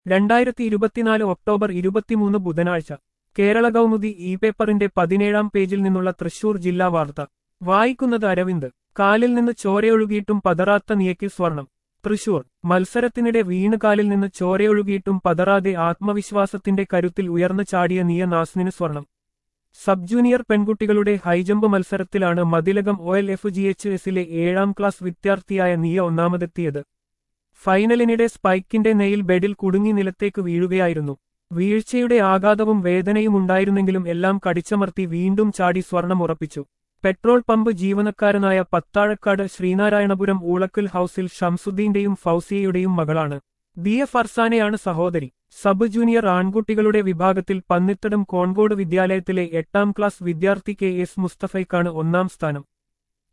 രണ്ടായിരത്തി ഇരുപത്തിനാല് ഒക്ടോബർ ഇരുപത്തിമൂന്ന് ബുധനാഴ്ച കേരള കൗമുദി ഇ പേപ്പറിന്റെ പതിനേഴാം പേജിൽ നിന്നുള്ള തൃശൂർ ജില്ലാ വാർത്ത വായിക്കുന്നത് അരവിന്ദ് കാലിൽ നിന്ന് ചോരയൊഴുകിയിട്ടും പതറാത്ത നിയയ്ക്ക് സ്വർണം തൃശൂർ മത്സരത്തിനിടെ വീണ് കാലിൽ നിന്ന് ചോരയൊഴുകിയിട്ടും പതറാതെ ആത്മവിശ്വാസത്തിന്റെ കരുത്തിൽ ഉയർന്നു ചാടിയ നിയ നാസ്നിന് സ്വർണം സബ് ജൂനിയർ പെൺകുട്ടികളുടെ ഹൈജമ്പ് മത്സരത്തിലാണ് Mathilakam O L F G H എസിലെ ഏഴാം ക്ലാസ് വിദ്യാർത്ഥിയായ നിയ ഒന്നാമതെത്തിയത് ഫൈനലിനിടെ സ്പൈക്കിന്റെ നെയിൽ ബെഡിൽ കുടുങ്ങി നിലത്തേക്ക് വീഴുകയായിരുന്നു വീഴ്ചയുടെ ആഘാതവും വേദനയും ഉണ്ടായിരുന്നെങ്കിലും എല്ലാം കടിച്ചമർത്തി വീണ്ടും ചാടി സ്വർണം ഉറപ്പിച്ചു പെട്രോൾ പമ്പ് ജീവനക്കാരനായ പത്താഴക്കാട് ശ്രീനാരായണപുരം ഊളക്കൽ ഹൌസിൽ ഷംസുദ്ദീന്റെയും ഫൗസിയയുടെയും മകളാണ് ബി എഫ് അർസാനയാണ് സഹോദരി സബ് ജൂനിയർ ആൺകുട്ടികളുടെ വിഭാഗത്തിൽ പന്നിത്തടം കോൺകോട് വിദ്യാലയത്തിലെ എട്ടാം ക്ലാസ് വിദ്യാർത്ഥി കെ എസ് മുസ്തഫയ്ക്കാണ് ഒന്നാം സ്ഥാനം